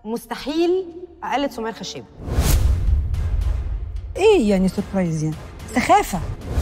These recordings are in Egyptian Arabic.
مستحيل اقلد سمية الخشاب ايه يعني سربرايز يعني سخافه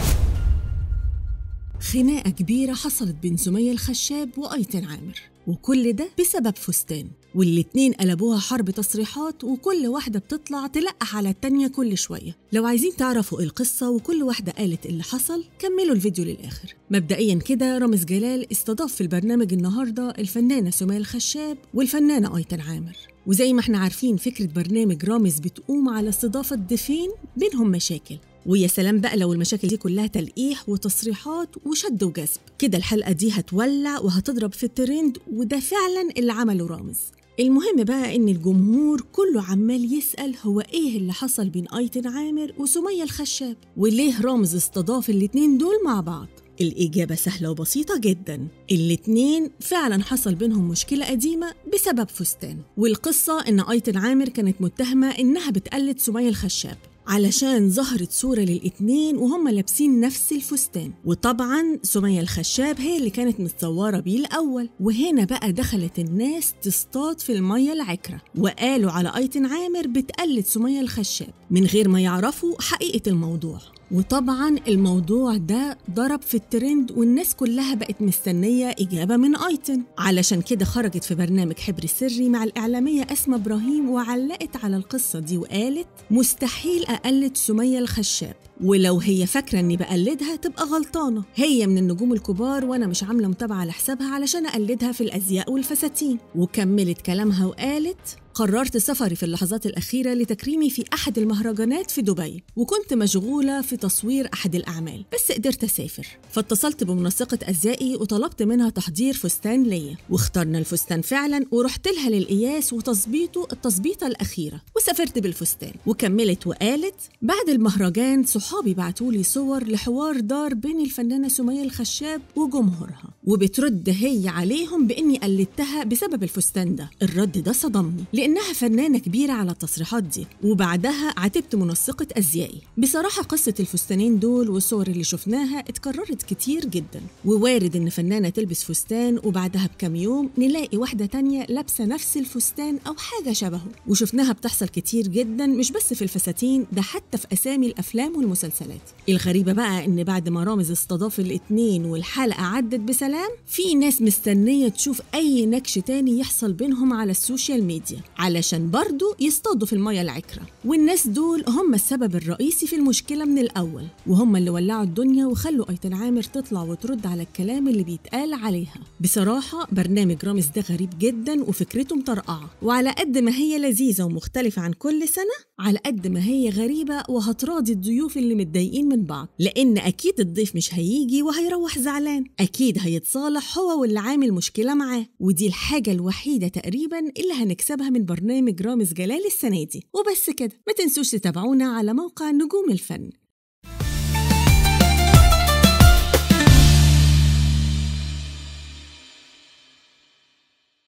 خناقة كبيرة حصلت بين سمية الخشاب وأيتن عامر وكل ده بسبب فستان والاتنين قلبوها حرب تصريحات وكل واحدة بتطلع تلقح على التانية كل شوية لو عايزين تعرفوا القصة وكل واحدة قالت اللي حصل كملوا الفيديو للآخر مبدئيا كده رامز جلال استضاف في البرنامج النهاردة الفنانة سمية الخشاب والفنانة أيتن عامر وزي ما احنا عارفين فكرة برنامج رامز بتقوم على استضافة ضيفين بينهم مشاكل ويا سلام بقى لو المشاكل دي كلها تلقيح وتصريحات وشد وجذب كده الحلقة دي هتولع وهتضرب في الترند وده فعلا اللي عمله رامز المهم بقى ان الجمهور كله عمال يسأل هو ايه اللي حصل بين ايتن عامر وسمية الخشاب وليه رامز استضاف الاتنين دول مع بعض الإجابة سهلة وبسيطة جدا الاتنين فعلا حصل بينهم مشكلة قديمة بسبب فستان والقصة إن أيتن عامر كانت متهمة إنها بتقلد سمية الخشاب علشان ظهرت صورة للاتنين وهم لابسين نفس الفستان وطبعا سمية الخشاب هي اللي كانت متصورة بيه الأول وهنا بقى دخلت الناس تصطاد في المية العكرة وقالوا على أيتن عامر بتقلد سمية الخشاب من غير ما يعرفوا حقيقة الموضوع وطبعا الموضوع ده ضرب في الترند والناس كلها بقت مستنية إجابة من أيتن علشان كده خرجت في برنامج حبر السري مع الإعلامية أسماء إبراهيم وعلقت على القصة دي وقالت مستحيل أقلد سمية الخشاب ولو هي فاكرة إني بقلدها تبقى غلطانة هي من النجوم الكبار وأنا مش عاملة متابعة لحسابها علشان أقلدها في الأزياء والفساتين وكملت كلامها وقالت قررت سفري في اللحظات الأخيرة لتكريمي في أحد المهرجانات في دبي وكنت مشغولة في تصوير أحد الأعمال بس قدرت أسافر فاتصلت بمنسقة أزيائي وطلبت منها تحضير فستان ليا واخترنا الفستان فعلا ورحت لها للقياس وتظبيطه التظبيطة الأخيرة وسافرت بالفستان وكملت وقالت بعد المهرجان صحابي بعتولي صور لحوار دار بين الفنانة سمية الخشاب وجمهورها وبترد هي عليهم بإني قلدتها بسبب الفستان ده الرد ده صدمني لأنها فنانة كبيرة على التصريحات دي وبعدها عاتبت منسقة أزيائي بصراحة قصة الفستانين دول والصور اللي شفناها اتكررت كتير جدا ووارد إن فنانة تلبس فستان وبعدها بكام يوم نلاقي واحدة تانية لابسة نفس الفستان أو حاجة شبهه وشفناها بتحصل كتير جدا مش بس في الفساتين ده حتى في أسامي الأفلام والمسلسلات الغريبة بقى إن بعد ما رامز استضاف الاتنين والحلقة عدت بسلام في ناس مستنية تشوف أي نكش تاني يحصل بينهم على السوشيال ميديا علشان برضو يصطادوا في المية العكرة والناس دول هم السبب الرئيسي في المشكلة من الأول وهم اللي ولعوا الدنيا وخلوا أيتن عامر تطلع وترد على الكلام اللي بيتقال عليها بصراحة برنامج رامز ده غريب جدا وفكرته مطرقعة وعلى قد ما هي لذيذة ومختلفة عن كل سنة على قد ما هي غريبة وهتراضي الضيوف اللي متضايقين من بعض لأن أكيد الضيف مش هيجي وهيروح زعلان أكيد هيتصالح هو واللي عامل مشكلة معاه ودي الحاجة الوحيدة تقريبا اللي هنكسبها من برنامج رامز جلال السنة دي وبس كده ما تنسوش تتابعونا على موقع نجوم الفن